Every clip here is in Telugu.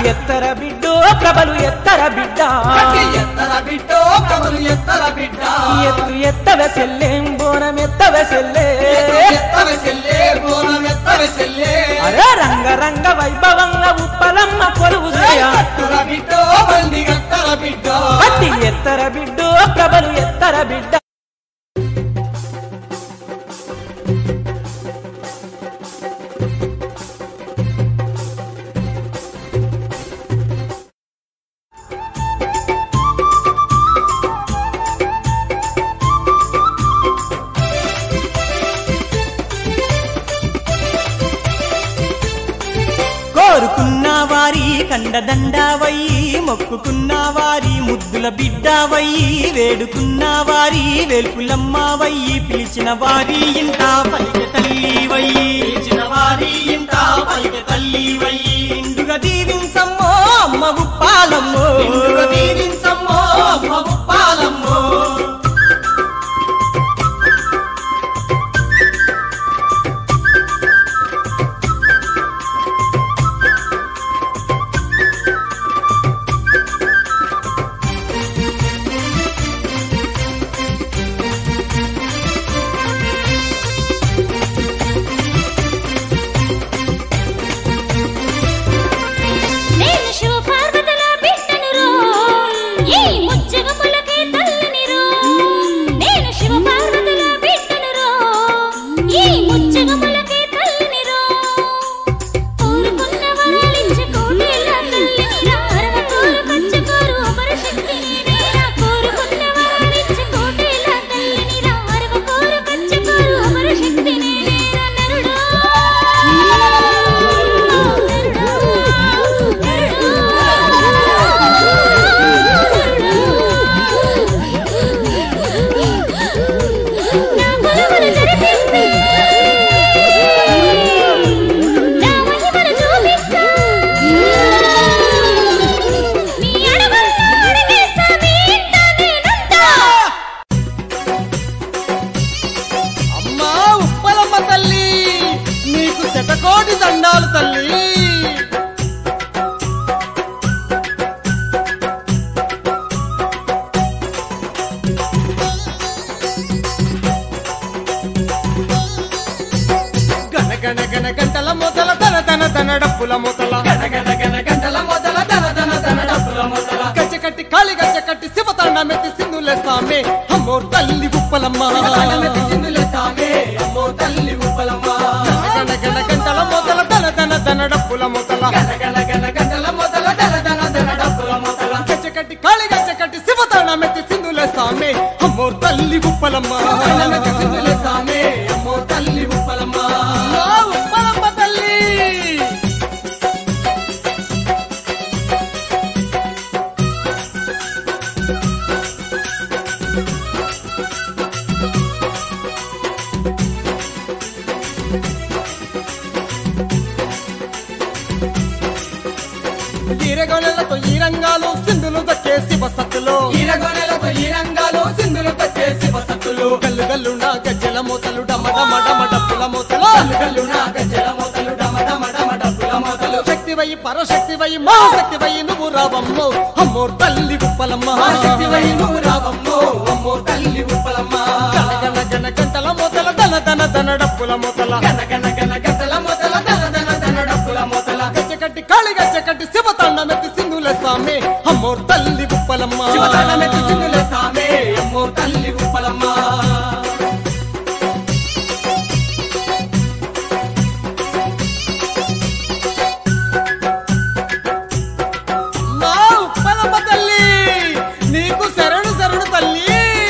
ఎత్తర బిడ్డో ప్రభలు ఎత్తర బిడ్డ కట్టి ఎత్తర బిడ్డో కబలు ఎత్తర బిడ్డ ఎత్తు ఎత్తవ సెల్లేం బోనం ఎత్తవ సెల్లే ఎత్తర సెల్లే బోనం ఎత్తర సెల్లే అరే రంగ రంగ వైభవంగా ఉప్పలమ్మ కొలువు చేయ కట్టుర బిడ్డో బండి కట్టర బిడ్డో కట్టి ఎత్తర బిడ్డో ప్రభలు ఎత్తర బిడ్డ కోరుకున్న వారి కండదండావయ్యి మొక్కుకున్న వారి ముద్దుల బిడ్డావయ్యి వేడుకున్న వారి వేల్పులమ్మవయ్యి పిలిచిన వారి ఇంట పలిక తల్లివయ్యి పిలిచిన వారి ఇంట పలిక తల్లివయ్యి ఇండుగా దీవించమ్మో అమ్మ ఉప్పాలమ్మో ఇందులో దీవించమ్మో అమ్మ ఉప్పాలమ్మో నేను శివపార్వతుల బిడ్డను రో ఈ ముచ్చగములకే తల్లిని రో నేను శివపార్వతుల బిడ్డను రో ఈ ముచ్చగములకే తల్లిని రో కోరుకున్న వరాలిచ్చే కోటేల తల్లిని రా అరవ కోరు పంచకోరు అమర శక్తిని నేనా కోరుకున్న వరాలిచ్చే కోటేల తల్లిని రా అరవ కోరు పంచకోరు అమర శక్తిని నేనా నరుడా అమ్మా ఉప్పలమ్మ తల్లి నీకు శతకోటి దండాలు తల్లి గన గన గన గంటల మొదల తన తన తన డప్పుల మొదల గన గన గన గంటల మొదల తన తన తన డప్పుల మొదల గచ్చ కట్టి కాళి గచ్చ కట్టి శివతాండ మెత్తి సింధులేస్తామే అమ్మో తల్లి ఉప్పలమ్మ సింధులేస్తామే అమ్మో తల్లి ఉప్పలమ్మ గన గన గంటల మొదల తన తన తన డప్పుల మొదల గన గన గన గంటల మొదల తన తన తన డప్పుల మొదల గచ్చ కట్టి కాళి గచ్చ కట్టి శివతాండ మెత్తి సింధులేస్తామే అమ్మో తల్లి ఉప్పలమ్మ సింధులేస్తామే అమ్మో తల్లి ఉప్పలమ్మ ఉప్పలమ్మ తల్లి ఈరగొనెలతో ఈ రంగాలు సింధులు దక్కే శివ సత్తులు ఈరగొనెలతో ఈ రంగాలు సింధులు చేసి వసతులు గల్లు గల్లు నా గజ్జల మూతలు డమ డమ డమ డప్పుల మూతలు కల్లు నా గజ్జల మోతలు డమ డమ డమ డబ్బుల మోతలు శక్తి వై పరశక్తి వై మహాశక్తి వై నువ్వు రావమ్మో అమ్మో తల్లి ఉప్పలమ్మ శక్తి వై నువ్వు రావమ్మో అమ్మో తల్లి ఉప్పలమ్మ గన గన గన గంటల మూతల దన దన దన డప్పుల మూతల గన గన గన గంటల మొదల దన దన దన డబ్బుల మొదల గజ్జ కట్టి కాళి గజ్జ కట్టి శివతాండమెత్తి సింధుల స్వామి అమ్మో తల్లి ఉప్పలమ్మ శివతాండమెత్తి సింధులేస్తామే అమ్మో తల్లి ఉప్పలమ్మ మా ఉప్పలమ్మ తల్లి నీకు శరణు శరణు తల్లి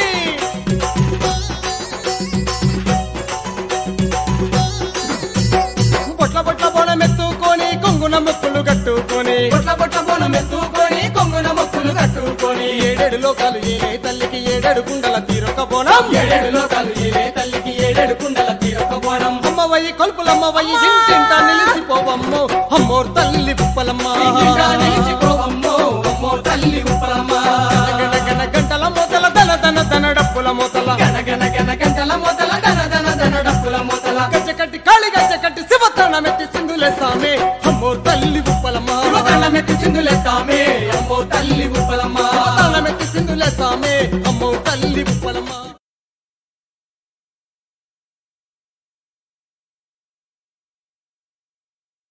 బొట్ల బొట్ల బోనం ఎత్తుకొని కొంగున ముక్కులు కట్టుకొని బొట్ల బొట్ల బోనం ఎత్తుకొని కొంగున మొక్కులు కట్టుకొని ఏడేడు లోకాలు ఏలే తల్లికి ఏడేడు కుండల తీరొక బోనం ఏడేడు లోకాలు ఏలే తల్లికి ఏడేడు కుండల తీరొక బోనం అమ్మవయ్యి కొలుపులమ్మవయ్యి ఇంటింటా నిలిచిపోవమ్మో అమ్మోర్ తల్లి ఉప్పలమ్మ ఇంటింటా నిలిచిపోవమ్మో అమ్మో తల్లి ఉప్పలమ్మ గన గన గంటల మూతల దన దన దన డప్పుల మూతల గన గన గన గంటల మొదల దన దన దన డప్పుల మొదల గజ్జ కట్టి కాళి గజ్జ కట్టి శివతాన మెత్తి సింధులే సామే అమ్మోర్ తల్లి ఉప్పలమ్మ మెత్తి చిందులేస్తామే అమ్మో తల్లి ఉప్పలమ్మ